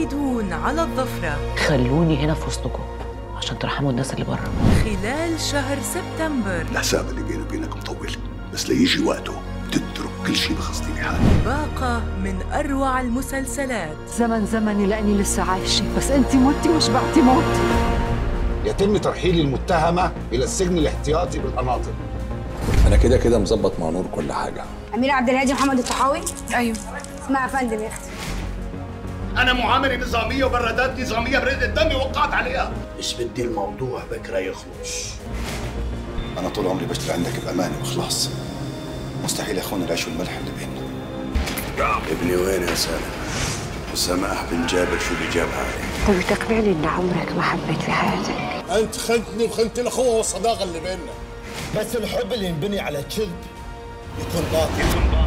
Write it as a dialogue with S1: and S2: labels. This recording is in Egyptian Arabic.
S1: يؤكدون على الظفرة
S2: خلوني هنا في وسطكم عشان ترحموا الناس اللي بره
S1: خلال شهر سبتمبر
S3: الحساب اللي بيني وبينك مطول بس ليجي وقته بتترك كل شيء بخصني بحالي
S1: باقة من أروع المسلسلات
S4: زمن زمني لاني لسه عايشه بس انت متي وشبعتي موت
S5: يتم ترحيل المتهمة إلى السجن الاحتياطي بالقناطر
S6: انا كده كده مظبط مع نور كل حاجه
S7: أمير عبد الهادي محمد الطحاوي أيوه اسمها يا فندم يا أختي
S5: أنا معاملة نظامية وبرادات نظامية بريدة دمي وقعت عليها
S3: بس بدي الموضوع بكره يخلص انا طول عمري بشتغل عندك بامانه واخلاص مستحيل اخون العيش والملح اللي بيننا
S8: ابني وين يا سالم؟ وسماح بن جابر شو اللي جابها عليه؟
S4: طب تقنعني ان عمرك ما حبيت في حياتك
S5: أنت خنتني وخنت الأخوة والصداقة اللي بيننا
S3: بس الحب اللي ينبني على كذب يكون باطل